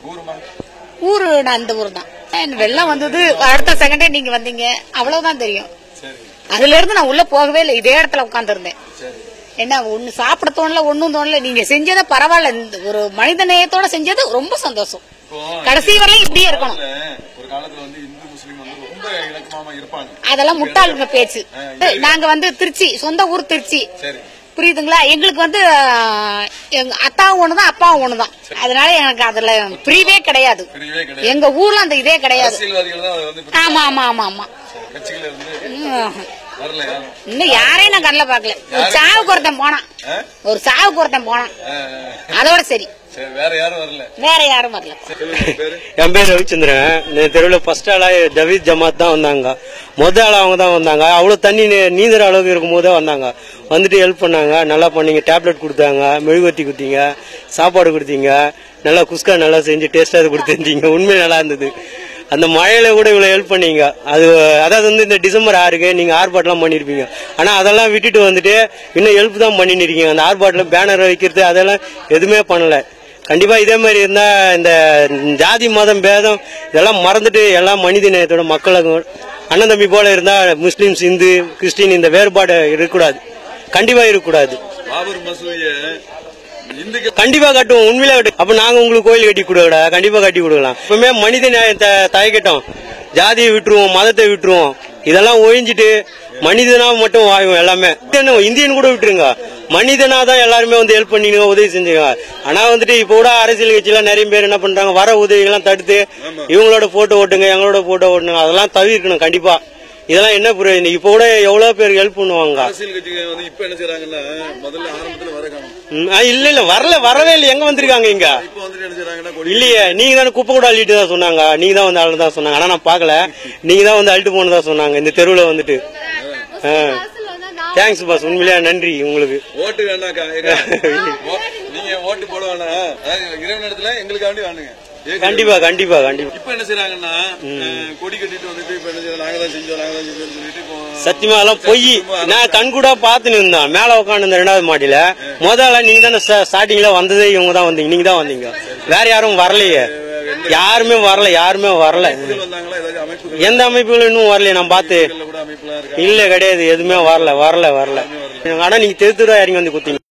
ஊருமா ஊரு நான் அந்த ஊர் தான் வெள்ளம் வந்தது அடுத்த செகண்டே நீங்க வந்தீங்க அவ்வளவுதான் தெரியும் சரி அதுல இருந்து நான் உள்ள போகவே இல்லை இதே இடத்துல உட்கார்ந்து இருந்தேன் சரி என்ன ஒண்ணு சாப்பிட தோணல ஒண்ணும் தோணல நீங்க செஞ்சதை பரவாயில்ல இந்த ஒரு மனித நேயத்தோட செஞ்சது ரொம்ப சந்தோஷம் இப்போ கடைசி வரையும் இப்படியே இருக்கணும் காலத்துல, ஒரு காலத்துல வந்து இந்து முஸ்லீம் வந்து ரொம்ப இணக்கமா இருப்பாங்க அதெல்லாம் முட்டாளுங்க பேச்சு நாங்க வந்து திருச்சி சொந்த ஊர் திருச்சி சரி புரியுதுங்களா எங்களுக்கு வந்து ஆஹ், எங்க அத்தாவும் ஒண்ணுதான் அப்பாவும் ஒண்ணுதான் அதனால எனக்கு அதுல பிரிவே கிடையாது பிரிவே கிடையாது எங்க ஊர்ல அந்த இதே கிடையாது அரசியல்வாதிகள் தான் அதை வந்து பிரிச்சு- ஆமா ஆமா ஆமா ஆமா சரி, கட்சிகள் இருந்து உம். வரல யாரும் இன்னும் யாரையும் நான் கண்ணில் பார்க்கல ஒரு சாவுக்கு ஒருத்தன் போனான் ஆ? ஒரு சாவுக்கு ஒருத்தன் போனான் ஆ, அதோட சரி சரி வேற யாரும் வரல வேற யாரும் வரல சொல்லுங்க உங்க பேரு என் பேர் ரவிச்சந்திரன் இந்த தெருவில் ஃபர்ஸ்ட் ஆளா ஜவீத் ஜமாத் தான் வந்தாங்க மொதல் ஆள் அவங்க தான் வந்தாங்க அவ்வளோ தண்ணி நீ- நீந்துற அளவுக்கு இருக்கும் போதே வந்தாங்க வந்துட்டு ஹெல்ப் பண்ணாங்க நல்லா பண்ணீங்க டேப்லெட் கொடுத்தாங்க மெழுகுவத்தி கொடுத்தீங்க சாப்பாடு கொடுத்தீங்க நல்லா குஸ்கா நல்லா செஞ்சு டேஸ்டாக கொடுத்துருந்தீங்க உண்மையை நல்லா இருந்தது அந்த மழையில கூட இவ்வளவு ஹெல்ப் பண்ணீங்க அது அதாவது வந்து இந்த டிசம்பர் ஆறுக்கு நீங்க ஆர்ப்பாட்டம்லாம் பண்ணிருப்பீங்க ஆனா அதெல்லாம் விட்டுட்டு வந்துட்டு இன்னும் ஹெல்ப் தான் பண்ணிட்டு இருக்கீங்க அந்த ஆர்ப்பாட்டில் பேனர் வைக்கிறது அதெல்லாம் எதுவுமே பண்ணல கண்டிப்பா இதே மாதிரி இருந்தா இந்த ஜாதி மதம் பேதம் இதெல்லாம் மறந்துட்டு எல்லாம் மனித நேயத்தோட மக்களுக்கு அண்ணன் தம்பி போல இருந்தா முஸ்லிம்ஸ் இந்து கிறிஸ்டின் இந்த வேறுபாடு இருக்கக்கூடாது கண்டிப்பா இருக்கக்கூடாது பாபர் மசூதிய இந்துக்கள் கண்டிப்பா கட்டுவோம் உண்மையிலே கட்டு அப்ப நாங்க உங்களுக்கு கோயில் கட்டி கொடுக்கடா கண்டிப்பா கட்டி கொடுக்கலாம் எப்பவுமே மனித நியாயத்தை தயக்கட்டும் ஜாதியை விட்டுருவோம் மதத்தை விட்டுருவோம் இதெல்லாம் ஒழிஞ்சிட்டு மனிதனா மட்டும் வாழும் எல்லாமே இந்தியன் இந்தியன் கூட விட்டுருங்க மனிதனா தான் எல்லாருமே வந்து ஹெல்ப் பண்ணிங்க உதவி செஞ்சுங்க ஆனா வந்துட்டு இப்ப கூட அரசியல் கட்சியெல்லாம் நிறைய பேர் என்ன பண்றாங்க வர உதவிகள்லாம் தடுத்து இவங்களோட போட்டோ ஓட்டுங்க எங்களோட போட்டோ ஓட்டுங்க அதெல்லாம் தவிர்க்கணும் கண்டிப்பா இதெல்லாம் என்ன புரியுது இப்ப கூட எவ்வளவு பேர் ஹெல்ப் பண்ணுவாங்க அரசியல் கட்சிகள் வந்து இப்ப என்ன செய்றாங்கன்னா முதல்ல ஆரம்பத்துல வர காணும் ம், ஆ, இல்ல இல்ல வரல வரவே இல்லை எங்க வந்திருக்காங்க இங்க இப்ப வந்துட்டு என்ன செய்றாங்கன்னா கொடி இல்லையே நீங்க தானே குப்பை கூட அள்ளிட்டு தான் சொன்னாங்க நீங்க தான் வந்து அள்ளு தான் சொன்னாங்க ஆனா நான் பார்க்கல நீங்க தான் வந்து அள்ளிட்டு போனதா சொன்னாங்க இந்த தெருவுல வந்துட்டு தேங்க்ஸ் பாஸ் உண்மையிலேயே நன்றி உங்களுக்கு ஓட்டு வேண்டாக்கா ஏக்கா, ஓ- நீங்க ஓட்டு போட வேணாம் அதாவது இறைவன் இடத்துல எங்களுக்காண்டி வேணுங்க ஏக்கா, கண்டிப்பா கண்டிப்பா கண்டிப்பா இப்ப என்ன செய்றாங்கன்னா அஹ், கொடி கட்டிட்டு வந்துட்டு இப்ப என்ன செய்யறாங்க நாங்க தான் செஞ்சோம் நாங்க தான் செஞ்சோம்னு சொல்லிட்டு இப்போ சத்தியமா அதெல்லாம் பொய் நான் கண் கூட பார்த்துன்னு இருந்தேன் மேல உட்காந்து இந்த ரெண்டாவது மாடியில முதல்ல நீங்க தானே ஸ்டார்டிங்ல வந்ததே இவங்க தான் வந்தீங்க நீங்க தான் வந்தீங்க வேற யாரும் வரலையே யாருமே வரல யாருமே வரல அமைப்புகள் வந்தாங்களா ஏதாச்சும் அமைப்புகள் எந்த அமைப்புகளும் இன்னும் வரலையே நான் பார்த்து கூட அமைப்புலாம் இருக்கா இல்ல கிடையாது எதுவுமே வரல வரல வரல ஆனா நீங்க தெரு தெருவா இறங்கி வந்து குத்தீங்க